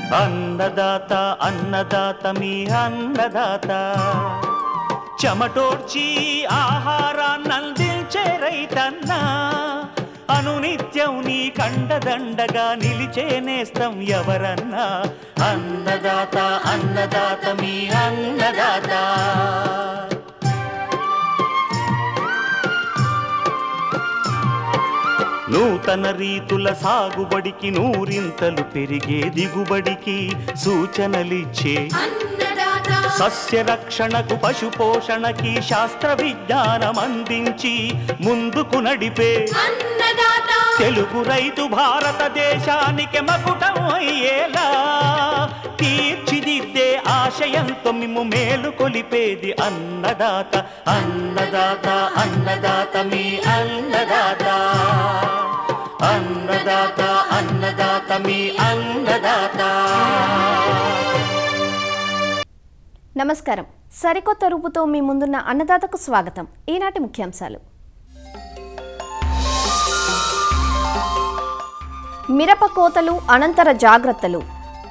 అన్నదాత అన్నదాత మీ అన్నదాత చెమటోడ్చి ఆహారాన్నందించే రైతన్నా అనునిత్యం నీ కండదండగా నిలిచే నేస్తం ఎవరన్నా అన్నదాత అన్నదాత మీ అన్నదాత నూతన రీతుల సాగుబడికి నూరింతలు పెరిగే దిగుబడికి సూచనలిచ్చే సస్య రక్షణకు పశు పోషణకి శాస్త్ర విజ్ఞానం అందించి ముందుకు నడిపే తెలుగు రైతు భారతదేశానికి మకుటం అయ్యేలా తీర్చిదిద్దే ఆశయంతో మిమ్ము మేలు కొలిపేది అన్నదాత అన్నదాత అన్నదాత మీ అన్నదాత అన్నదాత అన్నదాత మీ అన్నదాత నమస్కారం సరికొత్త రూపుతో మీ ముందున్న అన్నదాతకు స్వాగతం ఈనాటి ముఖ్యాంశాలు మిరప కోతలు అనంతర జాగ్రత్తలు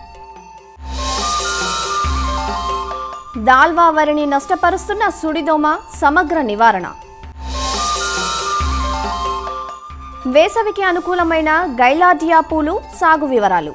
దాల్వా వరిని నష్టపరుస్తున్న సుడిదోమ సమగ్ర నివారణ వేసవికి అనుకూలమైన గైలాడియా పూలు సాగు వివరాలు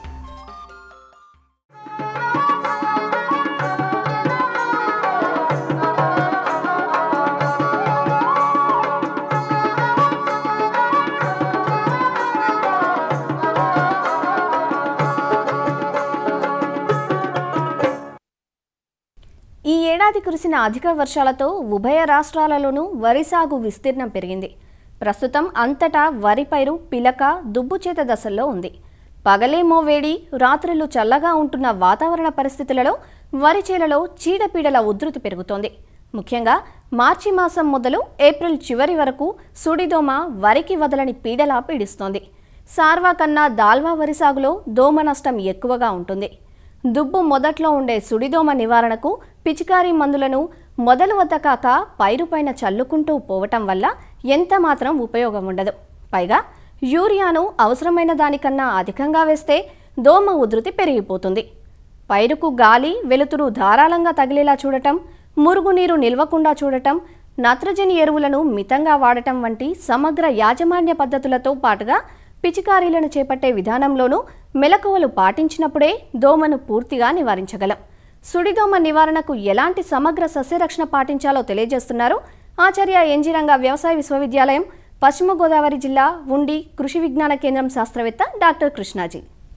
ఈ ఏడాది కురిసిన అధిక వర్షాలతో ఉభయ రాష్ట్రాలలోనూ వరి సాగు విస్తీర్ణం పెరిగింది ప్రస్తుతం అంతటా వరి పైరు పిలక దుబ్బుచేత దశల్లో ఉంది పగలేమో వేడి రాత్రులు చల్లగా ఉంటున్న వాతావరణ పరిస్థితులలో వరి చేలలో చీడపీడల ఉధృతి పెరుగుతోంది ముఖ్యంగా మార్చి మాసం మొదలు ఏప్రిల్ చివరి వరకు సుడిదోమ వరికి వదలని పీడలా పీడిస్తోంది సార్వా కన్నా దాల్వా వరి సాగులో దోమ నష్టం ఎక్కువగా ఉంటుంది దుబ్బు మొదట్లో ఉండే సుడిదోమ నివారణకు పిచికారీ మందులను మొదలు వద్ద కాక పైరుపైన చల్లుకుంటూ పోవటం వల్ల ఎంత మాత్రం ఉపయోగం ఉండదు పైగా యూరియాను అవసరమైన దానికన్నా అధికంగా వేస్తే దోమ ఉధృతి పెరిగిపోతుంది పైరుకు గాలి వెలుతురు ధారాళంగా తగిలేలా చూడటం మురుగునీరు నిల్వకుండా చూడటం నత్రజని ఎరువులను మితంగా వాడటం వంటి సమగ్ర యాజమాన్య పద్ధతులతో పాటుగా పిచికారీలను చేపట్టే విధానంలోనూ మెలకువలు పాటించినప్పుడే దోమను పూర్తిగా నివారించగలం సుడిదోమ నివారణకు ఎలాంటి సమగ్ర సస్యరక్షణ పాటించాలో తెలియజేస్తున్నారు ఆచార్య ఎన్జిరంగ వ్యవసాయ విశ్వవిద్యాలయం పశ్చిమ గోదావరి జిల్లా ఉండి కృషి విజ్ఞాన కేంద్రం శాస్త్రవేత్త డాక్టర్ కృష్ణాజీ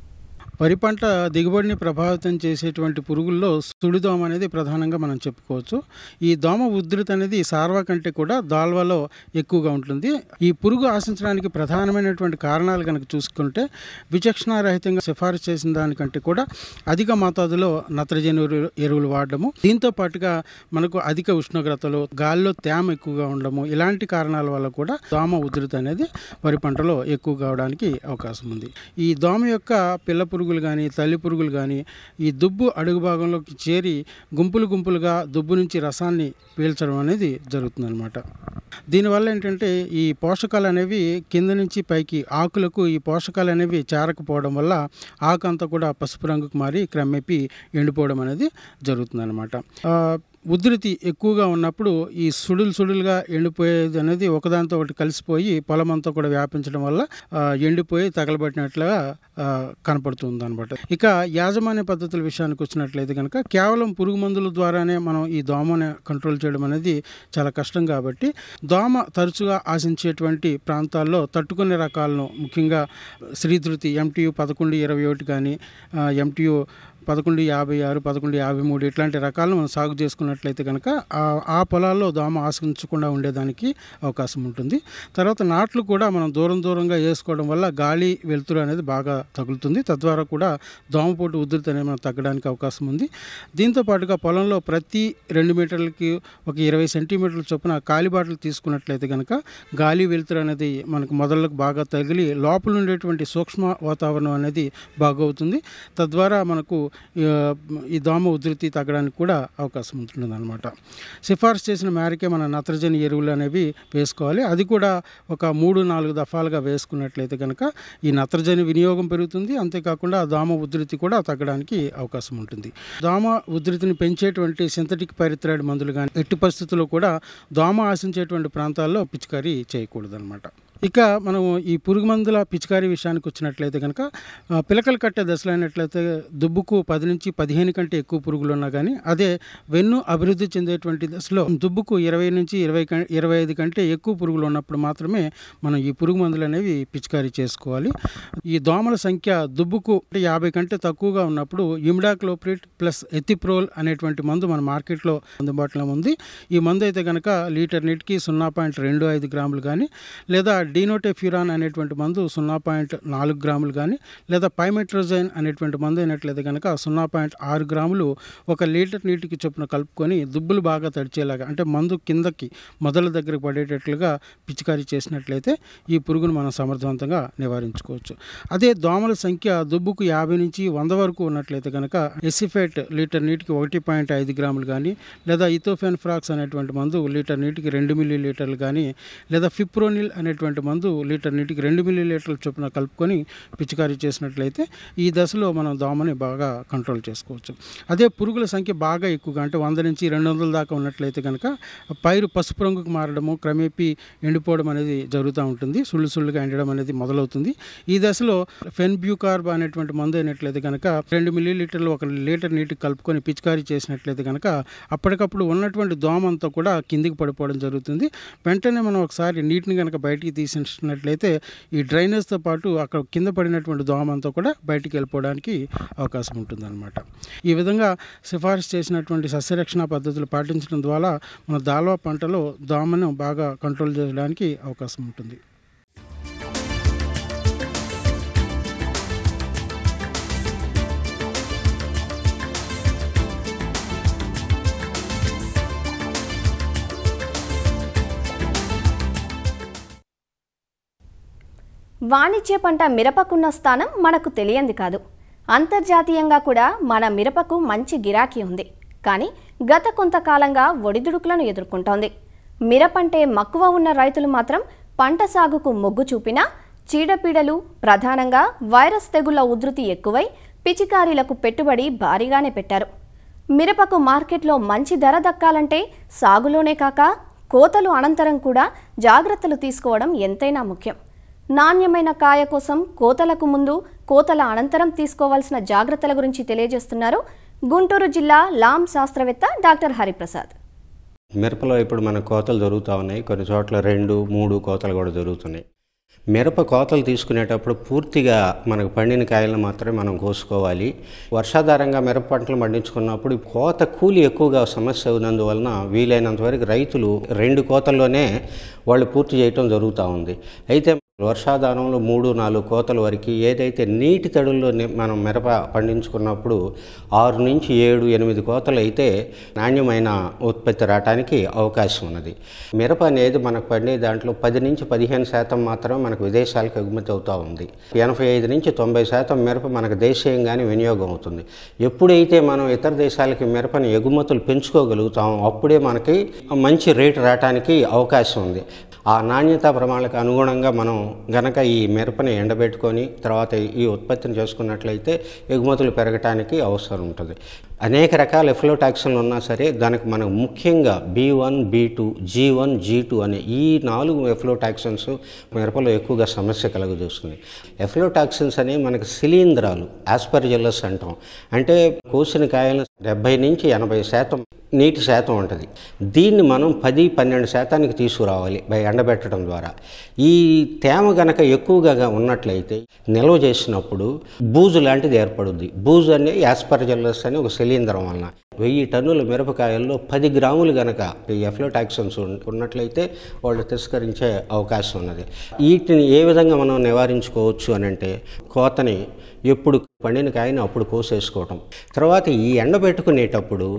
వరి పంట దిగుబడిని ప్రభావితం చేసేటువంటి పురుగుల్లో సుడిదోమ అనేది ప్రధానంగా మనం చెప్పుకోవచ్చు ఈ దోమ ఉధృతి అనేది సార్వా కంటే కూడా దాల్వాలో ఎక్కువగా ఉంటుంది ఈ పురుగు ఆశించడానికి ప్రధానమైనటువంటి కారణాలు కనుక చూసుకుంటే విచక్షణారహితంగా సిఫారసు చేసిన దానికంటే కూడా అధిక మోతాదులో నత్రజని ఎరువులు- ఎరువులు వాడడము దీంతో పాటుగా మనకు అధిక ఉష్ణోగ్రతలు గాలిలో తేమ ఎక్కువగా ఉండడము ఇలాంటి కారణాల వల్ల కూడా దోమ ఉధృతి అనేది వరి పంటలో ఎక్కువ కావడానికి అవకాశం ఉంది ఈ దోమ యొక్క పిల్ల పురుగులు కానీ తల్లి పురుగులు కానీ ఈ దుబ్బు అడుగు భాగంలోకి చేరి గుంపులు గుంపులుగా దుబ్బు నుంచి రసాన్ని పీల్చడం అనేది జరుగుతుందన్నమాట దీనివల్ల ఏంటంటే ఈ పోషకాలు అనేవి కింద నుంచి పైకి ఆకులకు ఈ పోషకాలు అనేవి చేరకపోవడం వల్ల ఆకు అంతా కూడా పసుపు రంగుకు మారి క్రమేపీ ఎండిపోవడం అనేది జరుగుతుందన్నమాట ఆ, ఉధృతి ఎక్కువగా ఉన్నప్పుడు ఈ సుడులు సుడులుగా ఎండిపోయేది అనేది ఒకదానితో ఒకటి కలిసిపోయి పొలం అంతా కూడా వ్యాపించడం వల్ల ఆ, ఎండిపోయి తగలబెట్టినట్లుగా ఆ, కనపడుతుంది అనమాట ఇక యాజమాన్య పద్ధతుల విషయానికి వచ్చినట్లయితే కనుక కేవలం పురుగు మందుల ద్వారానే మనం ఈ దోమని కంట్రోల్ చేయడం అనేది చాలా కష్టం కాబట్టి దోమ తరచుగా ఆశించేటువంటి ప్రాంతాల్లో తట్టుకునే రకాలను ముఖ్యంగా శ్రీధృతి ఎంటీయు పదకొండు ఇరవై ఒకటి కానీ ఎంటీయు పదకొండు యాభై ఆరు పదకొండు యాభై మూడు ఇట్లాంటి రకాలను మనం సాగు చేసుకున్నట్లయితే కనుక ఆ- ఆ పొలాల్లో దోమ ఆశించకుండా ఉండేదానికి అవకాశం ఉంటుంది తర్వాత నాట్లు కూడా మనం దూరం దూరంగా వేసుకోవడం వల్ల గాలి వెలుతురు అనేది బాగా తగులుతుంది తద్వారా కూడా దోమపోటు ఉధృతి అనేది మనకు తగ్గడానికి అవకాశం ఉంది దీంతో పాటుగా పొలంలో ప్రతి రెండు మీటర్లకి ఒక ఇరవై సెంటీమీటర్ల చొప్పున కాలిబాటలు తీసుకున్నట్లయితే కనుక గాలి వెలుతురు అనేది మనకు మొదళ్ళకు బాగా తగిలి లోపల ఉండేటువంటి సూక్ష్మ వాతావరణం అనేది బాగవుతుంది తద్వారా మనకు ఆ, ఈ దోమ ఉధృతి తగ్గడానికి కూడా అవకాశం ఉంటుంది అనమాట సిఫార్సు చేసిన మేరకే మన నత్రజని ఎరువులు అనేవి వేసుకోవాలి అది కూడా ఒక మూడు నాలుగు దఫాలుగా వేసుకున్నట్లయితే కనుక ఈ నత్రజని వినియోగం పెరుగుతుంది అంతేకాకుండా ఆ దోమ ఉధృతి కూడా తగ్గడానికి అవకాశం ఉంటుంది దోమ ఉధృతిని పెంచేటువంటి సింథటిక్ పైరిథ్రాయిడ్ మందులు కానీ ఎట్టి పరిస్థితుల్లో కూడా దోమ ఆశించేటువంటి ప్రాంతాల్లో పిచికారీ చేయకూడదన్నమాట ఇక మనం ఈ పురుగు మందుల పిచికారీ విషయానికి వచ్చినట్లయితే కనుక ఆ, పిలకలు కట్టే దశలో అయినట్లయితే దుబ్బుకు పది నుంచి పదిహేను కంటే ఎక్కువ పురుగులు ఉన్నా కానీ అదే వెన్ను అభివృద్ధి చెందేటువంటి దశలో దుబ్బుకు ఇరవై నుంచి ఇరవై కం- ఇరవై ఐదు కంటే ఎక్కువ పురుగులు ఉన్నప్పుడు మాత్రమే మనం ఈ పురుగు మందులు అనేవి పిచికారీ చేసుకోవాలి ఈ దోమల సంఖ్య దుబ్బుకు అంటే యాభై కంటే తక్కువగా ఉన్నప్పుడు ఇమిడాక్లోప్రిట్ ప్లస్ ఎథిప్రోల్ అనేటువంటి మందు మన మార్కెట్లో అందుబాటులో ఉంది ఈ మందు అయితే కనుక లీటర్ నీటికి సున్నా పాయింట్ రెండు ఐదు గ్రాములు కానీ లేదా డీనోటెఫ్యూరాన్ అనేటువంటి మందు సున్నా పాయింట్ నాలుగు గ్రాములు కానీ లేదా పైమెట్రోజైన్ అనేటువంటి మందు అయినట్లయితే కనుక సున్నా పాయింట్ ఆరు గ్రాములు ఒక లీటర్ నీటికి చొప్పున కలుపుకొని దుబ్బులు బాగా తడిచేలాగా అంటే మందు కిందకి మొదల దగ్గర పడేటట్లుగా పిచికారీ చేసినట్లయితే ఈ పురుగును మనం సమర్థవంతంగా నివారించుకోవచ్చు అదే దోమల సంఖ్య దుబ్బుకు యాభై నుంచి వంద వరకు ఉన్నట్లయితే కనుక ఎసిఫేట్ లీటర్ నీటికి ఒకటి పాయింట్ ఐదు గ్రాములు కానీ లేదా ఇథోఫెన్ ఫ్రాక్స్ అనేటువంటి మందు లీటర్ నీటికి రెండు మిల్లీ లీటర్లు కానీ లేదా ఫిప్రోనిల్ అనేటువంటి మందు లీటర్ నీటికి రెండు మిల్లీ లీటర్ల చొప్పున కలుపుకొని పిచికారీ చేసినట్లయితే ఈ దశలో మనం దోమని బాగా కంట్రోల్ చేసుకోవచ్చు అదే పురుగుల సంఖ్య బాగా ఎక్కువగా అంటే వంద నుంచి రెండు వందల దాకా ఉన్నట్లయితే కనుక పైరు పసుపు రంగుకు మారడము క్రమేపీ ఎండిపోవడం అనేది జరుగుతూ ఉంటుంది సుళ్ళు సుళ్ళుగా ఎండడం అనేది మొదలవుతుంది ఈ దశలో ఫెన్బ్యూకార్బ్ అనేటువంటి మందు అయినట్లయితే కనుక రెండు మిల్లీ లీటర్లు ఒక లీటర్ నీటికి కలుపుకొని పిచికారీ చేసినట్లయితే కనుక అప్పటికప్పుడు ఉన్నటువంటి దోమ అంతా కూడా కిందికి పడిపోవడం జరుగుతుంది వెంటనే మనం ఒకసారి నీటిని కనుక బయటికి తీసినట్లయితే ఈ డ్రైనేజ్తో పాటు అక్కడ కింద పడినటువంటి దోమ అంతా కూడా బయటికి వెళ్ళిపోవడానికి అవకాశం ఉంటుందన్నమాట ఈ విధంగా సిఫారసు చేసినటువంటి సస్యరక్షణ పద్ధతులు పాటించడం ద్వారా మన దాల్వా పంటలో దోమను బాగా కంట్రోల్ చేయడానికి అవకాశం ఉంటుంది వాణిజ్య పంట మిరపకున్న స్థానం మనకు తెలియంది కాదు అంతర్జాతీయంగా కూడా మన మిరపకు మంచి గిరాకీ ఉంది కానీ గత కొంతకాలంగా ఒడిదుడుకులను ఎదుర్కొంటోంది మిరపంటే మక్కువ ఉన్న రైతులు మాత్రం పంట సాగుకు మొగ్గు చూపినా చీడపీడలు ప్రధానంగా వైరస్ తెగుళ్ల ఉధృతి ఎక్కువై పిచికారీలకు పెట్టుబడి భారీగానే పెట్టారు మిరపకు మార్కెట్లో మంచి ధర దక్కాలంటే సాగులోనే కాక కోతలు అనంతరం కూడా జాగ్రత్తలు తీసుకోవడం ఎంతైనా ముఖ్యం నాణ్యమైన కాయ కోసం కోతలకు ముందు కోతల అనంతరం తీసుకోవాల్సిన జాగ్రత్తల గురించి తెలియజేస్తున్నారు గుంటూరు జిల్లా లాం శాస్త్రవేత్త డాక్టర్ హరిప్రసాద్ మిరపలో ఇప్పుడు మన కోతలు జరుగుతూ ఉన్నాయి కొన్ని చోట్ల రెండు మూడు కోతలు కూడా జరుగుతున్నాయి మిరప కోతలు తీసుకునేటప్పుడు పూర్తిగా మనకు పండిన కాయలను మాత్రమే మనం కోసుకోవాలి వర్షాధారంగా మిరప పంటలు పండించుకున్నప్పుడు ఈ కోత కూలి ఎక్కువగా సమస్య ఉన్నందువలన వీలైనంత వరకు రైతులు రెండు కోతల్లోనే వాళ్ళు పూర్తి చేయటం జరుగుతూ ఉంది అయితే వర్షాధారంలో మూడు నాలుగు కోతల వరకు ఏదైతే నీటి తడుల్లో ని- మనం మిరప పండించుకున్నప్పుడు ఆరు నుంచి ఏడు ఎనిమిది కోతలు అయితే నాణ్యమైన ఉత్పత్తి రావడానికి అవకాశం ఉన్నది మిరప అనేది మనకు పండే దాంట్లో పది నుంచి పదిహేను శాతం మాత్రమే మనకు విదేశాలకు ఎగుమతి అవుతూ ఉంది ఎనభై ఐదు నుంచి తొంభై శాతం మిరప మనకు దేశీయంగానే వినియోగం అవుతుంది ఎప్పుడైతే మనం ఇతర దేశాలకి మిరపని ఎగుమతులు పెంచుకోగలుగుతామో అప్పుడే మనకి మంచి రేటు రావడానికి అవకాశం ఉంది ఆ నాణ్యతా ప్రమాణాలకు అనుగుణంగా మనం గనక ఈ మిరపని ఎండబెట్టుకొని తర్వాత ఈ ఉత్పత్తిని చేసుకున్నట్లయితే ఎగుమతులు పెరగటానికి అవసరం ఉంటుంది అనేక రకాల ఎఫ్లోటాక్సిన్లు ఉన్నా సరే దానికి మనకు ముఖ్యంగా B one B two G one G two అనే ఈ నాలుగు ఎఫ్లోటాక్సిన్స్ మిరపలో ఎక్కువగా సమస్య కలుగజేస్తుంది ఎఫ్లోటాక్సిన్స్ అనేవి మనకు శిలీంధ్రాలు ఆస్పర్జిల్లస్ అంటాం అంటే కోసిన కాయలు డెబ్బై నుంచి ఎనభై శాతం నీటి శాతం ఉంటుంది దీన్ని మనం పది పన్నెండు శాతానికి తీసుకురావాలి బై ఎండబెట్టడం ద్వారా ఈ తేమ గనక ఎక్కువగా ఉన్నట్లయితే నిల్వ చేసినప్పుడు బూజు లాంటిది ఏర్పడుద్ది బూజు అనే యాస్పర్జల్లస్ అనే ఒక శిలీంధ్రం వలన వెయ్యి టన్నుల మిరపకాయల్లో పది గ్రాములు గనక ఈ ఎఫ్లోటాక్సిన్స్ ఉన్- ఉన్నట్లయితే వాళ్ళు తిరస్కరించే అవకాశం ఉన్నది వీటిని ఏ విధంగా మనం నివారించుకోవచ్చు అని అంటే కోతని ఎప్పుడు పండిన కాయని అప్పుడు కోసేసుకోవటం తర్వాత ఈ ఎండబెట్టుకునేటప్పుడు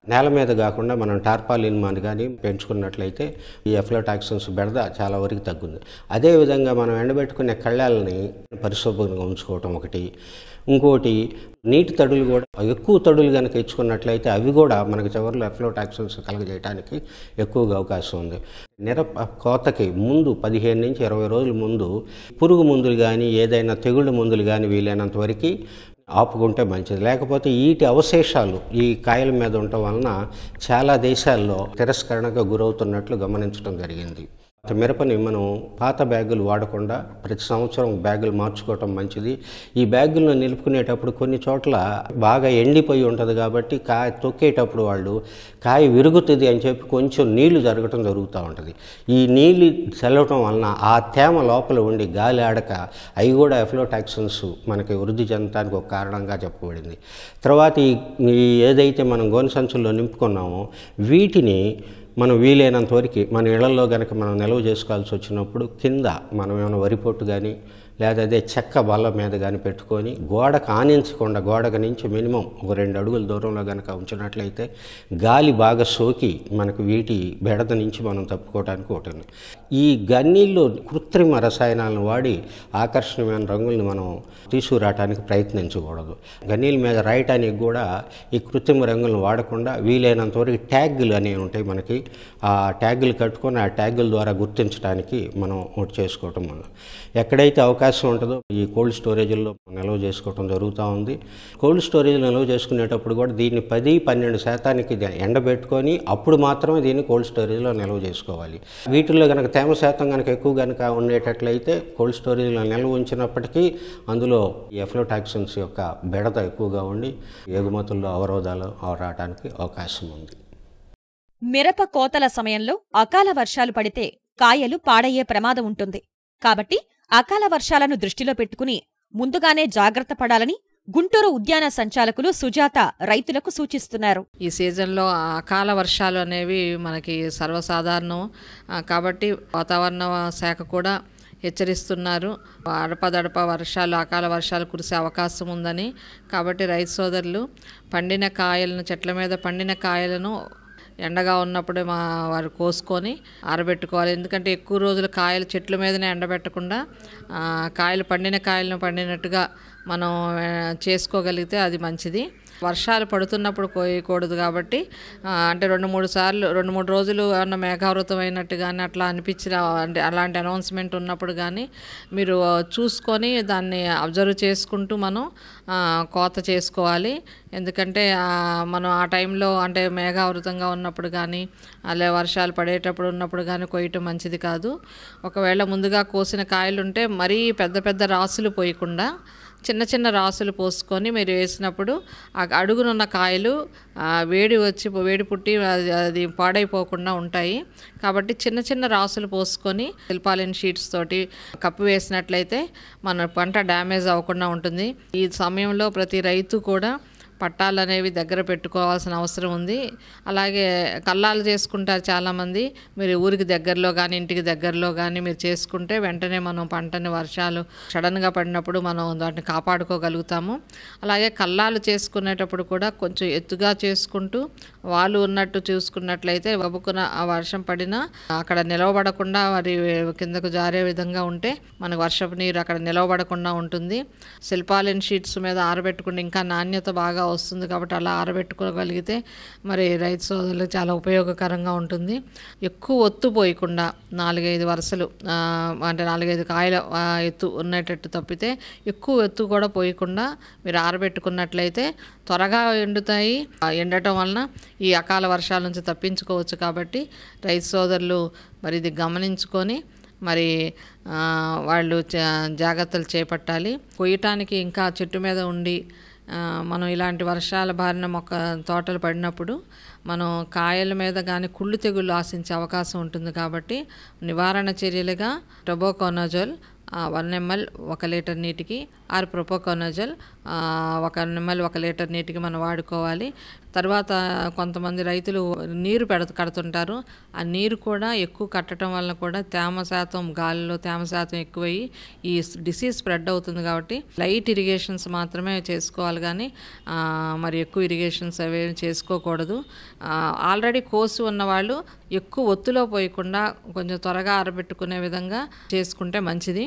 నేల మీద కాకుండా మనం టార్పాలిన్ మాని కానీ పెంచుకున్నట్లయితే ఈ ఎఫ్లోటాక్సిన్స్ బెడద చాలా వరకు తగ్గుంది అదేవిధంగా మనం ఎండబెట్టుకునే కళ్ళాలని పరిశుభ్రంగా ఉంచుకోవటం ఒకటి ఇంకోటి నీటి తడులు కూడా ఎక్కువ తడులు కనుక ఇచ్చుకున్నట్లయితే అవి కూడా మనకి చివరిలో ఎఫ్లోటాక్సిన్స్ కలగజేయడానికి ఎక్కువగా అవకాశం ఉంది మిరప కోతకి ముందు పదిహేను నుంచి ఇరవై రోజుల ముందు పురుగు మందులు కానీ ఏదైనా తెగుళ్ళు మందులు కానీ వీలైనంత వరకు ఆపుకుంటే మంచిది లేకపోతే వీటి అవశేషాలు ఈ కాయల మీద ఉండటం వలన చాలా దేశాల్లో తిరస్కరణకు గురవుతున్నట్లు గమనించడం జరిగింది మిరపని మనం పాత బ్యాగులు వాడకుండా ప్రతి సంవత్సరం బ్యాగులు మార్చుకోవటం మంచిది ఈ బ్యాగులను నిలుపుకునేటప్పుడు కొన్ని చోట్ల బాగా ఎండిపోయి ఉంటుంది కాబట్టి కాయ తొక్కేటప్పుడు వాళ్ళు కాయ విరుగుతుంది అని చెప్పి కొంచెం నీళ్లు జరగటం జరుగుతూ ఉంటుంది ఈ నీళ్ళు చల్లటం వలన ఆ తేమ లోపల ఉండి గాలి ఆడక అవి కూడా ఎఫ్లోటాక్సిన్స్ మనకి వృద్ధి చెందడానికి ఒక కారణంగా చెప్పబడింది తర్వాత ఈ ఈ ఏదైతే మనం గోనె సంచుల్లో నింపుకున్నామో వీటిని మనం వీలైనంత వరకు మన ఇళ్లలో కనుక మనం నిల్వ చేసుకోవాల్సి వచ్చినప్పుడు కింద మనం ఏమైనా వరి పొట్టు కానీ లేదా అదే చెక్క బల్ల మీద కానీ పెట్టుకొని గోడకు ఆనించకుండా గోడకు నుంచి మినిమం ఒక రెండు అడుగుల దూరంలో కనుక ఉంచినట్లయితే గాలి బాగా సోకి మనకు వీటి బెడద నుంచి మనం తప్పుకోవడానికి ఒకటి ఈ గన్నీల్లో కృత్రిమ రసాయనాలను వాడి ఆకర్షణీయమైన రంగుల్ని మనం తీసుకురావడానికి ప్రయత్నించకూడదు గన్నీల మీద రాయటానికి కూడా ఈ కృత్రిమ రంగులను వాడకుండా వీలైనంత వరకు ట్యాగులు అనేవి ఉంటాయి మనకి ఆ ట్యాగులు కట్టుకొని ఆ ట్యాగుల ద్వారా గుర్తించడానికి మనం ఒకటి చేసుకోవటం మనం ఎక్కడైతే అవకాశం ఉంటుందో ఈ కోల్డ్ స్టోరేజ్లో నిల్వ చేసుకోవటం జరుగుతూ ఉంది కోల్డ్ స్టోరేజ్ నిల్వ చేసుకునేటప్పుడు కూడా దీన్ని పది పన్నెండు శాతానికి ఇది ఎండబెట్టుకొని అప్పుడు మాత్రమే దీన్ని కోల్డ్ స్టోరేజ్లో నిల్వ చేసుకోవాలి వీటిల్లో కనుక తేమ శాతం కనుక ఎక్కువ కనుక ఉండేటట్లయితే కోల్డ్ స్టోరేజ్లో నిల్వ ఉంచినప్పటికీ అందులో ఈ ఎఫ్లోటాక్సిన్స్ యొక్క బెడత ఎక్కువగా ఉండి ఎగుమతుల్లో అవరోధాలు రావడానికి అవకాశం ఉంది మిరప కోతల సమయంలో అకాల వర్షాలు పడితే కాయలు పాడయ్యే ప్రమాదం ఉంటుంది కాబట్టి అకాల వర్షాలను దృష్టిలో పెట్టుకుని ముందుగానే జాగ్రత్త పడాలని గుంటూరు ఉద్యాన సంచాలకులు సుజాత రైతులకు సూచిస్తున్నారు ఈ సీజన్లో అకాల వర్షాలు అనేవి మనకి సర్వసాధారణం ఆ, కాబట్టి వాతావరణ శాఖ కూడా హెచ్చరిస్తున్నారు అడపదడప వర్షాలు అకాల వర్షాలు కురిసే అవకాశం ఉందని కాబట్టి రైతు సోదరులు పండిన కాయలను చెట్ల మీద పండిన కాయలను ఎండగా ఉన్నప్పుడే మా వారు కోసుకొని ఆరబెట్టుకోవాలి ఎందుకంటే ఎక్కువ రోజులు కాయలు చెట్ల మీదనే ఎండబెట్టకుండా ఆ, కాయలు పండిన కాయలను పండినట్టుగా మనం ఆ, చేసుకోగలిగితే అది మంచిది వర్షాలు పడుతున్నప్పుడు కోయకూడదు కాబట్టి ఆ, అంటే రెండు మూడు సార్లు రెండు మూడు రోజులు ఏమన్నా మేఘావృతం అయినట్టు కానీ అట్లా అనిపించిన అంటే అలాంటి అనౌన్స్మెంట్ ఉన్నప్పుడు కానీ మీరు చూసుకొని దాన్ని అబ్జర్వ్ చేసుకుంటూ మనం ఆ, కోత చేసుకోవాలి ఎందుకంటే ఆ, మనం ఆ టైంలో అంటే మేఘావృతంగా ఉన్నప్పుడు కానీ అలా వర్షాలు పడేటప్పుడు ఉన్నప్పుడు కానీ కొయ్యటం మంచిది కాదు ఒకవేళ ముందుగా కోసిన కాయలు ఉంటే మరీ పెద్ద పెద్ద రాసులు పోయకుండా చిన్న చిన్న రాసులు పోసుకొని మీరు వేసినప్పుడు ఆ అడుగునున్న కాయలు ఆ, వేడి వచ్చి వేడి పుట్టి అది అది పాడైపోకుండా ఉంటాయి కాబట్టి చిన్న చిన్న రాసులు పోసుకొని సిల్పాలిన్ షీట్స్ తోటి కప్పు వేసినట్లయితే మన పంట డ్యామేజ్ అవ్వకుండా ఉంటుంది ఈ సమయంలో ప్రతి రైతు కూడా పట్టాలు అనేవి దగ్గర పెట్టుకోవాల్సిన అవసరం ఉంది అలాగే కల్లాలు చేసుకుంటారు చాలామంది మీరు ఊరికి దగ్గరలో కానీ ఇంటికి దగ్గరలో కానీ మీరు చేసుకుంటే వెంటనే మనం పంటని వర్షాలు సడన్గా పడినప్పుడు మనం దాన్ని కాపాడుకోగలుగుతాము అలాగే కల్లాలు చేసుకునేటప్పుడు కూడా కొంచెం ఎత్తుగా చేసుకుంటూ వాళ్ళు ఉన్నట్టు చూసుకున్నట్లయితే గబుక్కున ఆ వర్షం పడినా అక్కడ నిలవబడకుండా మరి కిందకు జారే విధంగా ఉంటే మనకు వర్షపు నీరు అక్కడ నిలవబడకుండా ఉంటుంది శిల్పాలిన్ షీట్స్ మీద ఆరబెట్టుకుంటే ఇంకా నాణ్యత బాగా వస్తుంది కాబట్టి అలా ఆరబెట్టుకోగలిగితే మరి రైతు సోదరులకు చాలా ఉపయోగకరంగా ఉంటుంది ఎక్కువ ఒత్తు పోయకుండా నాలుగైదు వరుసలు ఆ, అంటే నాలుగైదు కాయల ఆ, ఎత్తు ఉన్నట్టు తప్పితే ఎక్కువ ఎత్తు కూడా పోయకుండా మీరు ఆరబెట్టుకున్నట్లయితే త్వరగా ఎండుతాయి ఆ ఎండటం వలన ఈ అకాల వర్షాల నుంచి తప్పించుకోవచ్చు కాబట్టి రైతు సోదరులు మరి ఇది గమనించుకొని మరి ఆ, వాళ్ళు జా- జాగ్రత్తలు చేపట్టాలి కొయ్యటానికి ఇంకా చెట్టు మీద ఉండి ఆ, మనం ఇలాంటి వర్షాల బారిన మొక్క తోటలు పడినప్పుడు మనం కాయల మీద కానీ కుళ్ళు తెగుళ్ళు ఆశించే అవకాశం ఉంటుంది కాబట్టి నివారణ చర్యలుగా టొబోకోనజోల్ వన్ ఎంఎల్ ఒక లీటర్ నీటికి ఆర్ ప్రొపోకోనజల్ ఒక నిమ్మలు ఒక లీటర్ నీటికి మనం వాడుకోవాలి తర్వాత కొంతమంది రైతులు నీరు పెడ కడుతుంటారు ఆ నీరు కూడా ఎక్కువ కట్టడం వల్ల కూడా తేమ శాతం గాలిలో తేమ శాతం ఎక్కువయ్యి ఈ డిసీజ్ స్ప్రెడ్ అవుతుంది కాబట్టి లైట్ ఇరిగేషన్స్ మాత్రమే చేసుకోవాలి కానీ ఆ, మరి ఎక్కువ ఇరిగేషన్స్ అవి ఏమి చేసుకోకూడదు ఆల్రెడీ కోసి ఉన్న వాళ్ళు ఎక్కువ ఒత్తులో పోయకుండా కొంచెం త్వరగా ఆరబెట్టుకునే విధంగా చేసుకుంటే మంచిది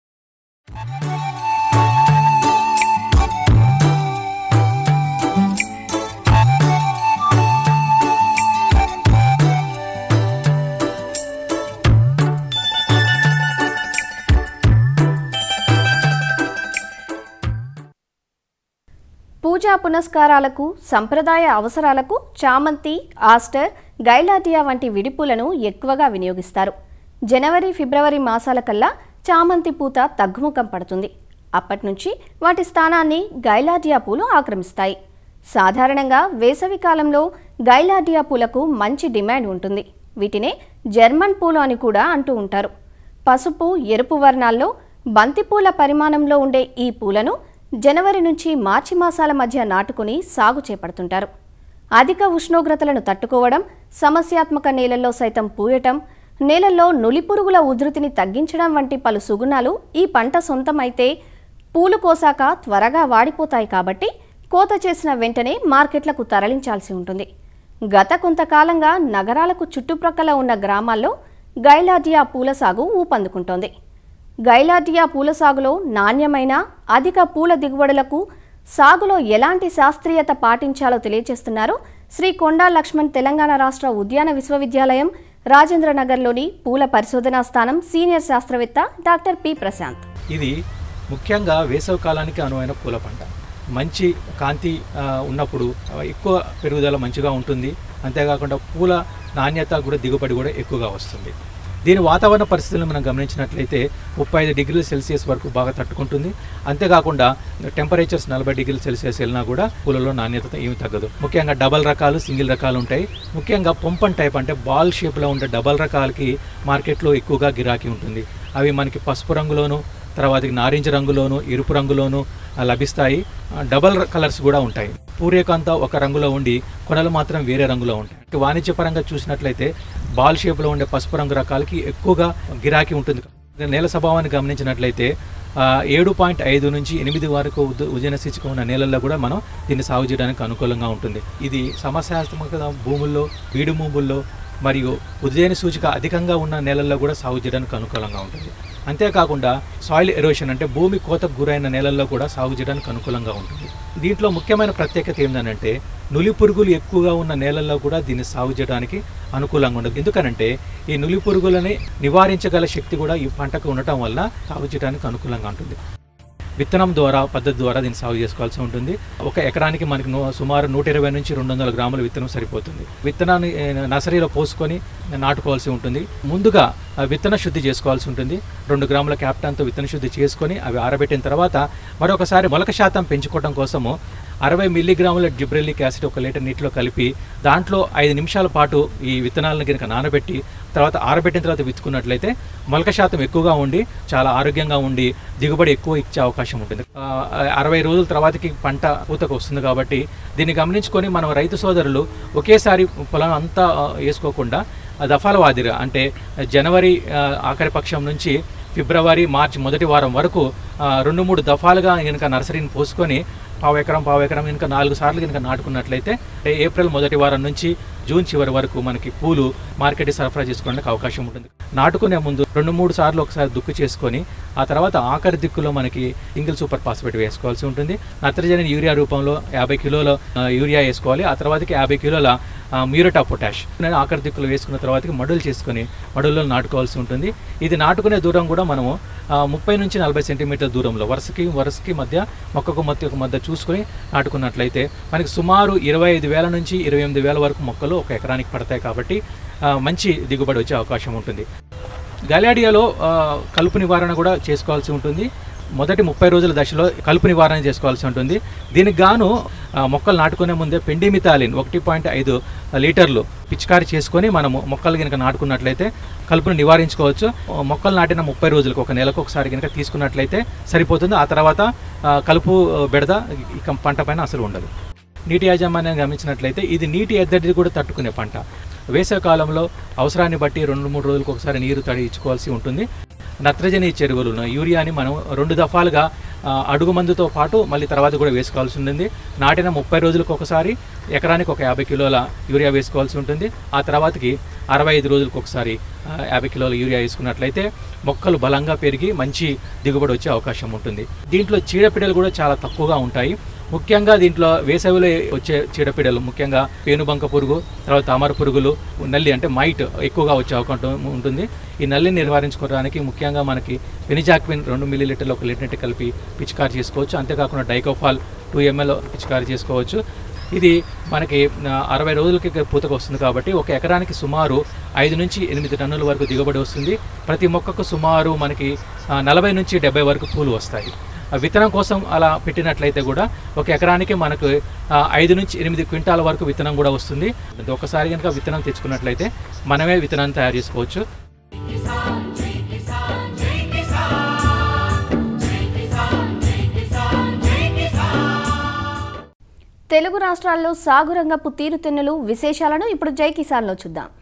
పూజా పునస్కారాలకు సంప్రదాయ అవసరాలకు చామంతి ఆస్టర్ గైలాటియా వంటి విడిపూలను ఎక్కువగా వినియోగిస్తారు జనవరి ఫిబ్రవరి మాసాల కల్లా చామంతి పూత తగ్గుముఖం పడుతుంది అప్పటి నుంచి వాటి స్థానాన్ని గైలాటియా పూలు ఆక్రమిస్తాయి సాధారణంగా వేసవి కాలంలో గైలాటియా పూలకు మంచి డిమాండ్ ఉంటుంది వీటినే జర్మన్ పూలు అని కూడా అంటూ ఉంటారు పసుపు ఎరుపు వర్ణాల్లో బంతిపూల పరిమాణంలో ఉండే ఈ పూలను జనవరి నుంచి మార్చి మాసాల మధ్య నాటుకుని సాగు చేపడుతుంటారు అధిక ఉష్ణోగ్రతలను తట్టుకోవడం సమస్యాత్మక నేలల్లో సైతం పూయటం నేలల్లో నులిపురుగుల ఉధృతిని తగ్గించడం వంటి పలు సుగుణాలు ఈ పంట సొంతమైతే పూలు కోసాక త్వరగా వాడిపోతాయి కాబట్టి కోత చేసిన వెంటనే మార్కెట్లకు తరలించాల్సి ఉంటుంది గత కొంతకాలంగా నగరాలకు చుట్టుప్రక్కల ఉన్న గ్రామాల్లో గైలాడియా పూల సాగు ఊపందుకుంటోంది గైలాడియా పూల సాగులో నాణ్యమైన అధిక పూల దిగుబడులకు సాగులో ఎలాంటి శాస్త్రీయత పాటించాలో తెలియజేస్తున్నారు శ్రీ కొండా లక్ష్మణ్ తెలంగాణ రాష్ట్ర ఉద్యాన విశ్వవిద్యాలయం రాజేంద్రనగర్లోని పూల పరిశోధనా స్థానం సీనియర్ శాస్త్రవేత్త డాక్టర్ పి ప్రశాంత్ ఇది ముఖ్యంగా వేసవి కాలానికి అనువైన పూల పంట మంచి కాంతి ఆ, ఉన్నప్పుడు ఆ, ఎక్కువ పెరుగుదల మంచిగా ఉంటుంది అంతేకాకుండా పూల నాణ్యత కూడా దిగుబడి కూడా ఎక్కువగా వస్తుంది దీని వాతావరణ పరిస్థితులను మనం గమనించినట్లయితే ముప్పై ఐదు డిగ్రీల సెల్సియస్ వరకు బాగా తట్టుకుంటుంది అంతేకాకుండా టెంపరేచర్స్ నలభై డిగ్రీల సెల్సియస్ వెళ్ళినా కూడా పూలలో నాణ్యత ఏమి తగ్గదు ముఖ్యంగా డబల్ రకాలు సింగిల్ రకాలు ఉంటాయి ముఖ్యంగా పొంపన్ టైప్ అంటే బాల్ షేప్లో ఉండే డబల్ రకాలకి మార్కెట్లో ఎక్కువగా గిరాకీ ఉంటుంది అవి మనకి పసుపు రంగులోను తర్వాత నారింజ రంగులోను ఎరుపు రంగులోను ఆ, లభిస్తాయి ఆ, డబల్ కలర్స్ కూడా ఉంటాయి పూరేకంతా ఒక రంగులో ఉండి కొనలు మాత్రం వేరే రంగులో ఉంటాయి వాణిజ్యపరంగా చూసినట్లయితే బాల్ షేప్లో ఉండే పసుపు రంగు రకాలకి ఎక్కువగా గిరాకీ ఉంటుంది నేల స్వభావాన్ని గమనించినట్లయితే ఆ, ఏడు పాయింట్ ఐదు నుంచి ఎనిమిది వరకు ఉద- ఉదయన స్థితికి ఉన్న నేలల్లో కూడా మనం దీన్ని సాగు చేయడానికి అనుకూలంగా ఉంటుంది ఇది సమస్యాత్మక భూముల్లో బీడు భూముల్లో మరియు ఉదయన సూచిక అధికంగా ఉన్న నేలల్లో కూడా సాగు చేయడానికి అనుకూలంగా ఉంటుంది అంతేకాకుండా సాయిల్ ఎరోషన్ అంటే భూమి కోతకు గురైన నేలల్లో కూడా సాగు చేయడానికి అనుకూలంగా ఉంటుంది దీంట్లో ముఖ్యమైన ప్రత్యేకత ఏంటంటే నులి పురుగులు ఎక్కువగా ఉన్న నేలల్లో కూడా దీన్ని సాగు చేయడానికి అనుకూలంగా ఉండదు ఎందుకనంటే ఈ నులి పురుగులని నివారించగల శక్తి కూడా ఈ పంటకు ఉండటం వల్ల సాగు చేయడానికి అనుకూలంగా ఉంటుంది విత్తనం ద్వారా పద్ధతి ద్వారా దీన్ని సాగు చేసుకోవాల్సి ఉంటుంది ఒక ఎకరానికి మనకి ను- సుమారు నూట ఇరవై నుంచి రెండు వందల గ్రాముల విత్తనం సరిపోతుంది విత్తనాన్ని ఏ, నర్సరీలో పోసుకొని నాటుకోవాల్సి ఉంటుంది ముందుగా ఆ విత్తన శుద్ధి చేసుకోవాల్సి ఉంటుంది రెండు గ్రాముల క్యాప్టాన్తో విత్తన శుద్ధి చేసుకొని అవి ఆరబెట్టిన తర్వాత మరొకసారి మొలక శాతం పెంచుకోవడం కోసము అరవై మిల్లీగ్రాముల జిబ్రెల్లిక్ యాసిడ్ ఒక లీటర్ నీటిలో కలిపి దాంట్లో ఐదు నిమిషాల పాటు ఈ విత్తనాలను కనుక నానబెట్టి తర్వాత ఆరబెట్టిన తర్వాత విత్తుకున్నట్లయితే మొలక శాతం ఎక్కువగా ఉండి చాలా ఆరోగ్యంగా ఉండి దిగుబడి ఎక్కువ ఇచ్చే అవకాశం ఉంటుంది ఆ, అరవై రోజుల తర్వాతకి పంట పూతకు వస్తుంది కాబట్టి దీన్ని గమనించుకొని మనం రైతు సోదరులు ఒకేసారి పొలం అంతా ఆ, వేసుకోకుండా ఆ దఫాల వాదిగా అంటే జనవరి ఆ, ఆఖరి పక్షం నుంచి ఫిబ్రవరి మార్చి మొదటి వారం వరకు ఆ, రెండు మూడు దఫాలుగా కనుక నర్సరీని పోసుకొని పావు ఎకరం పావు ఎకరం కనుక నాలుగు సార్లు కనుక నాటుకున్నట్లయితే అంటే ఏప్రిల్ మొదటి వారం నుంచి జూన్ చివరి వరకు మనకి పూలు మార్కెట్కి సరఫరా చేసుకోవడానికి అవకాశం ఉంటుంది నాటుకునే ముందు రెండు మూడు సార్లు ఒకసారి దుక్కు చేసుకొని ఆ తర్వాత ఆఖరి దిక్కులో మనకి సింగిల్ సూపర్ ఫాస్ఫేట్ వేసుకోవాల్సి ఉంటుంది నత్రజని యూరియా రూపంలో యాభై కిలోల ఆ, యూరియా వేసుకోవాలి ఆ తర్వాతకి యాభై కిలోల మ్యూరేట్ ఆఫ్ పొటాష్ నేను ఆఖరి దిక్కులు వేసుకున్న తర్వాతకి మడులు చేసుకొని మడుల్లో నాటుకోవాల్సి ఉంటుంది ఇది నాటుకునే దూరం కూడా మనము ఆ, ముప్పై నుంచి నలభై సెంటీమీటర్ల దూరంలో వరుసకి వరుసకి మధ్య మొక్కకు మొక్కకు మధ్య చూసుకొని నాటుకున్నట్లయితే మనకి సుమారు ఇరవై ఐదు వేల నుంచి ఇరవై ఎనిమిది వేల వరకు మొక్కలు ఒక ఎకరానికి పడతాయి కాబట్టి ఆ, మంచి దిగుబడి వచ్చే అవకాశం ఉంటుంది గలాడియాలో ఆ, కలుపు నివారణ కూడా చేసుకోవాల్సి ఉంటుంది మొదటి ముప్పై రోజుల దశలో కలుపు నివారణ చేసుకోవాల్సి ఉంటుంది దీనికి గాను ఆ, మొక్కలు నాటుకునే ముందే పెండిమితాలిన్ ఒకటి పాయింట్ ఐదు లీటర్లు పిచికారి చేసుకొని మనము మొక్కలు కనుక నాటుకున్నట్లయితే కలుపును నివారించుకోవచ్చు ఆ, మొక్కలు నాటిన ముప్పై రోజులకు ఒక నెలకు ఒకసారి కనుక తీసుకున్నట్లయితే సరిపోతుంది ఆ తర్వాత ఆ, కలుపు ఆ, బెడద ఇక పంట పైన అసలు ఉండదు నీటి యాజమాన్యం గమనించినట్లయితే ఇది నీటి ఎద్దడి కూడా తట్టుకునే పంట వేసవి కాలంలో అవసరాన్ని బట్టి రెండు మూడు రోజులకు ఒకసారి నీరు తడి ఇచ్చుకోవాల్సి ఉంటుంది నత్రజని చెరువులను యూరియాని మనం రెండు దఫాలుగా ఆ, అడుగు మందుతో పాటు మళ్ళీ తర్వాత కూడా వేసుకోవాల్సి ఉంటుంది నాటిన ముప్పై రోజులకు ఒకసారి ఎకరానికి ఒక యాభై కిలోల యూరియా వేసుకోవాల్సి ఉంటుంది ఆ తర్వాతకి అరవై ఐదు రోజులకు ఒకసారి ఆ, యాభై కిలోల యూరియా వేసుకున్నట్లయితే మొక్కలు బలంగా పెరిగి మంచి దిగుబడి వచ్చే అవకాశం ఉంటుంది దీంట్లో చీడపీడలు కూడా చాలా తక్కువగా ఉంటాయి ముఖ్యంగా దీంట్లో వేసవిలో వచ్చే చీడపీడలు ముఖ్యంగా పేనుబంక పురుగు తర్వాత తామర పురుగులు నల్లి అంటే మైట్ ఎక్కువగా వచ్చే అవకాశం ఉంటుంది ఈ నల్లిని నివారించుకోవడానికి ముఖ్యంగా మనకి పెనిజాక్విన్ రెండు మిల్లీ లీటర్లు ఒక లీటర్ నీటి కలిపి పిచికారి చేసుకోవచ్చు అంతేకాకుండా డైకోఫాల్ టూ ఎంఎల్ పిచికారి చేసుకోవచ్చు ఇది మనకి ఆ, అరవై రోజులకి పూతకు వస్తుంది కాబట్టి ఒక ఎకరానికి సుమారు ఐదు నుంచి ఎనిమిది టన్నుల వరకు దిగుబడి వస్తుంది ప్రతి మొక్కకు సుమారు మనకి ఆ, నలభై నుంచి డెబ్బై వరకు పూలు వస్తాయి ఆ విత్తనం కోసం అలా పెట్టినట్లయితే కూడా ఒక ఎకరానికి మనకు ఆ, ఐదు నుంచి ఎనిమిది క్వింటాల వరకు విత్తనం కూడా వస్తుంది ఒకసారి కనుక విత్తనం తెచ్చుకున్నట్లయితే మనమే విత్తనాన్ని తయారు చేసుకోవచ్చు తెలుగు రాష్ట్రాల్లో సాగు రంగపు తీరుతెన్నులు విశేషాలను ఇప్పుడు జై కిసాన్లో చూద్దాం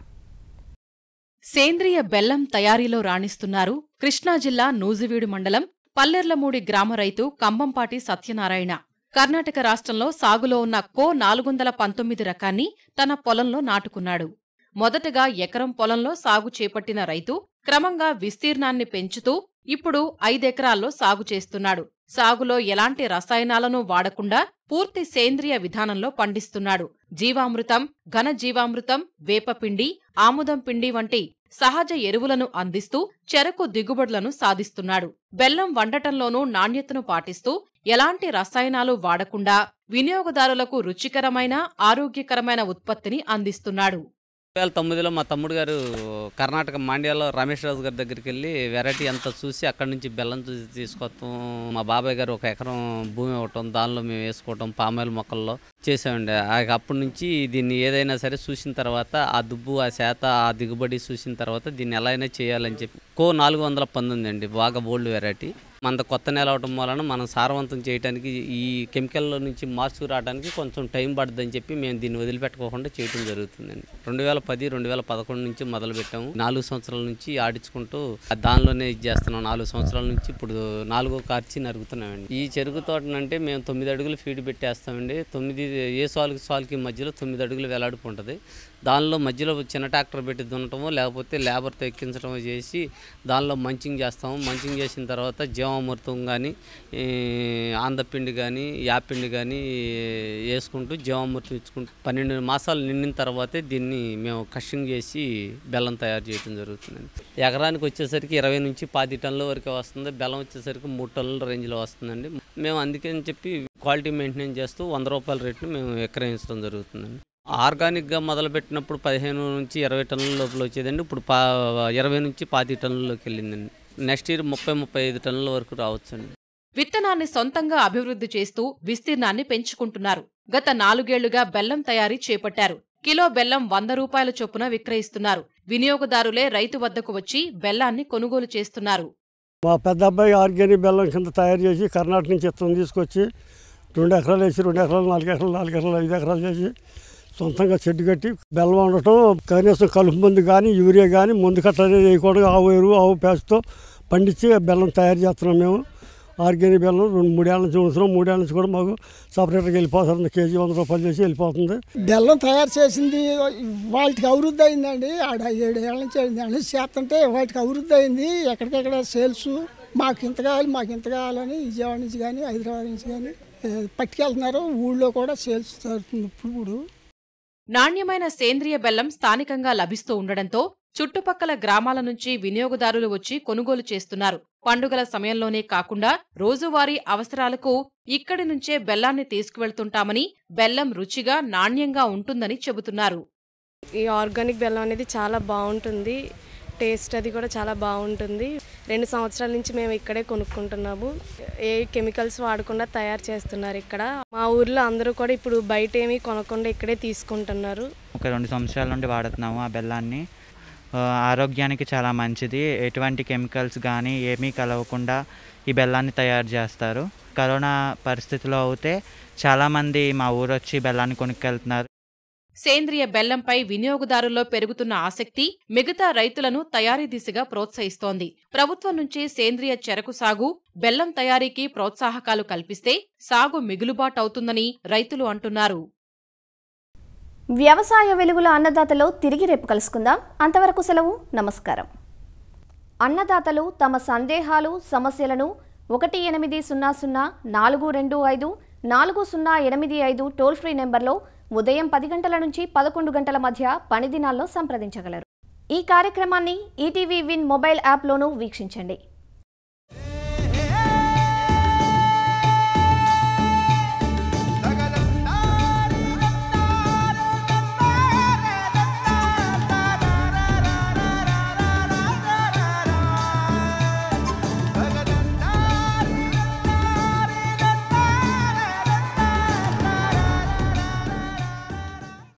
సేంద్రియ బెల్లం తయారీలో రాణిస్తున్నారు కృష్ణా జిల్లా నూజివీడు మండలం పల్లెర్లమూడి గ్రామ రైతు కంబంపాటి సత్యనారాయణ కర్ణాటక రాష్ట్రంలో సాగులో ఉన్న కో నాలుగొందల పంతొమ్మిది రకాన్ని తన పొలంలో నాటుకున్నాడు మొదటగా ఎకరం పొలంలో సాగు చేపట్టిన రైతు క్రమంగా విస్తీర్ణాన్ని పెంచుతూ ఇప్పుడు ఐదెకరాల్లో సాగు చేస్తున్నాడు సాగులో ఎలాంటి రసాయనాలను వాడకుండా పూర్తి సేంద్రియ విధానంలో పండిస్తున్నాడు జీవామృతం ఘన జీవామృతం వేపపిండి ఆముదం పిండి వంటి సహజ ఎరువులను అందిస్తూ చెరకు దిగుబడులను సాధిస్తున్నాడు బెల్లం వండటంలోనూ నాణ్యతను పాటిస్తూ ఎలాంటి రసాయనాలు వాడకుండా వినియోగదారులకు రుచికరమైన ఆరోగ్యకరమైన ఉత్పత్తిని అందిస్తున్నాడు వేల తొమ్మిదిలో మా తమ్ముడు గారు కర్ణాటక మాండ్యాలో రమేష్ రాజు గారి దగ్గరికి వెళ్ళి వెరైటీ అంతా చూసి అక్కడి నుంచి బెల్లం చూసి తీసుకొస్తాం మా బాబాయ్ గారు ఒక ఎకరం భూమి ఇవ్వటం దానిలో మేము వేసుకోవటం పామాయిల్ మొక్కల్లో చేసామండి ఆ అప్పటి నుంచి దీన్ని ఏదైనా సరే చూసిన తర్వాత ఆ దుబ్బు ఆ శాత ఆ దిగుబడి చూసిన తర్వాత దీన్ని ఎలా అయినా చేయాలని చెప్పి కో నాలుగు వందల పంతొమ్మిది అండి బాగా బోల్డ్ వెరైటీ మన కొత్త నేల అవటం వలన మనం సారవంతం చేయడానికి ఈ కెమికల్లో నుంచి మార్చుకు రావడానికి కొంచెం టైం పడుతుందని చెప్పి మేము దీన్ని వదిలిపెట్టుకోకుండా చేయడం జరుగుతుందండి రెండు వేల పది రెండు వేల పదకొండు నుంచి మొదలు పెట్టాము నాలుగు సంవత్సరాల నుంచి ఆడించుకుంటూ దానిలోనే ఇది చేస్తున్నాం నాలుగు సంవత్సరాల నుంచి ఇప్పుడు నాలుగో కార్చి నరుగుతున్నామండి ఈ చెరుకు తోటనంటే మేము తొమ్మిది అడుగులు ఫీడ్ పెట్టేస్తామండి తొమ్మిది ఏ సాల్కి సాల్కి మధ్యలో తొమ్మిది అడుగులు వేలాడుపు ఉంటుంది దానిలో మధ్యలో చిన్న ట్రాక్టర్ పెట్టి దున్నటమో లేకపోతే లేబర్తో ఎక్కించడమో చేసి దానిలో మంచింగ్ చేస్తాము మంచింగ్ చేసిన తర్వాత జీవామృతం కానీ ఆంధ్రపిండి కానీ యాపిండి కానీ వేసుకుంటూ జీవామృతం ఇచ్చుకుంటూ పన్నెండు మాసాలు నిండిన తర్వాతే దీన్ని మేము కషింగ్ చేసి బెల్లం తయారు చేయడం జరుగుతుందండి ఎకరానికి వచ్చేసరికి ఇరవై నుంచి పది టన్నుల వరకు వస్తుంది బెల్లం వచ్చేసరికి మూడు టన్నుల రేంజ్లో వస్తుందండి మేము అందుకని చెప్పి క్వాలిటీ మెయింటెనెన్స్ చేస్తూ వంద రూపాయల రేటును మేము విక్రయించడం జరుగుతుందండి ఆర్గానిక్గా మొదలుపెట్టినప్పుడు పదిహేను నుంచి ఇరవై టన్నుల లోపల వచ్చేదండి ఇప్పుడు పా ఇరవై నుంచి పాతి టన్నుల్లోకి వెళ్ళిందండి నెక్స్ట్ ఇయర్ ముప్పై ముప్పై ఐదు టన్నుల వరకు రావచ్చండి విత్తనాన్ని సొంతంగా అభివృద్ధి చేస్తూ విస్తీర్ణాన్ని పెంచుకుంటున్నారు గత నాలుగేళ్లుగా బెల్లం తయారీ చేపట్టారు కిలో బెల్లం వంద రూపాయల చొప్పున విక్రయిస్తున్నారు వినియోగదారులే రైతు వద్దకు వచ్చి బెల్లాన్ని కొనుగోలు చేస్తున్నారు మా పెద్ద అబ్బాయి ఆర్గానిక్ బెల్లం కింద తయారు చేసి కర్ణాటక నుంచి ఇత్తనం తీసుకొచ్చి రెండు ఎకరాలు వేసి రెండు ఎకరాలు నాలుగు ఎకరాలు నాలుగు ఎకరాలు ఐదు ఎకరాలు చేసి సొంతంగా చెట్టు కట్టి బెల్లం వండటం కనీసం కలుపు మందు కానీ యూరియా కానీ ముందు కట్ట అనేది వేయకూడదు ఆవు ఎరువు ఆవు పేస్తో పండించి బెల్లం తయారు చేస్తున్నాం మేము ఆర్గానిక్ బెల్లం రెండు మూడేళ్ళ నుంచి ఉంచుతున్నాం మూడేళ్ళ నుంచి కూడా మాకు సపరేట్గా వెళ్ళిపోతుంది కేజీ వంద రూపాయలు చేసి వెళ్ళిపోతుంది బెల్లం తయారు చేసింది వాటికి అభివృద్ధి అయిందండి ఆడ ఏడు ఏళ్ళ నుంచి అయింది అని చేస్తుంటే వాటికి అభివృద్ధి అయింది ఎక్కడికెక్కడ సేల్స్ మాకు ఇంత కావాలి మాకు ఇంత కావాలని విజయవాడ నుంచి కానీ హైదరాబాద్ నుంచి కానీ ఏ, పట్టుకెళ్తున్నారు ఊళ్ళో కూడా సేల్స్ జరుగుతుంది ఇప్పుడు నాణ్యమైన సేంద్రియ బెల్లం స్థానికంగా లభిస్తూ ఉండడంతో చుట్టుపక్కల గ్రామాల నుంచి వినియోగదారులు వచ్చి కొనుగోలు చేస్తున్నారు పండుగల సమయంలోనే కాకుండా రోజువారీ అవసరాలకు ఇక్కడి నుంచే బెల్లాన్ని తీసుకువెళ్తుంటామని బెల్లం రుచిగా నాణ్యంగా ఉంటుందని చెబుతున్నారు ఈ ఆర్గానిక్ బెల్లం అనేది చాలా బాగుంటుంది టేస్ట్ అది కూడా చాలా బాగుంటుంది రెండు సంవత్సరాల నుంచి మేము ఇక్కడే కొనుక్కుంటున్నాము ఏ కెమికల్స్ వాడకుండా తయారు చేస్తున్నారు ఇక్కడ మా ఊర్లో అందరూ కూడా ఇప్పుడు బయట ఏమీ కొనకుండా ఇక్కడే తీసుకుంటున్నారు ఒక రెండు సంవత్సరాల నుండి వాడుతున్నాము ఆ బెల్లాన్ని ఆ, ఆరోగ్యానికి చాలా మంచిది ఎటువంటి కెమికల్స్ కానీ ఏమీ కలవకుండా ఈ బెల్లాన్ని తయారు చేస్తారు కరోనా పరిస్థితిలో అయితే చాలామంది మా ఊరు వచ్చి బెల్లాన్ని కొనుక్కెళ్తున్నారు సేంద్రియ బెల్లంపై వినియోగదారుల్లో పెరుగుతున్న ఆసక్తి మిగతా రైతులను తయారీ దిశగా ప్రోత్సహిస్తోంది ప్రభుత్వం నుంచి సేంద్రియ చెరకు సాగు బెల్లం తయారీకి ప్రోత్సాహకాలు కల్పిస్తే సాగు మిగులుబాటు అవుతుందని రైతులు అంటున్నారు వ్యవసాయ వెలుగుల అన్నదాతలో తిరిగి రేపు కలుసుకుందాం అంతవరకు సెలవు నమస్కారం అన్నదాతలు తమ సందేహాలు సమస్యలను ఒకటి ఎనిమిది సున్నా సున్నా నాలుగు రెండు ఐదు నాలుగు సున్నా ఎనిమిది ఐదు టోల్ ఫ్రీ నెంబర్లో ఉదయం పది గంటల నుంచి పదకొండు గంటల మధ్య పని దినాల్లో సంప్రదించగలరు ఈ కార్యక్రమాన్ని ఈటీవీ విన్ మొబైల్ యాప్లోనూ వీక్షించండి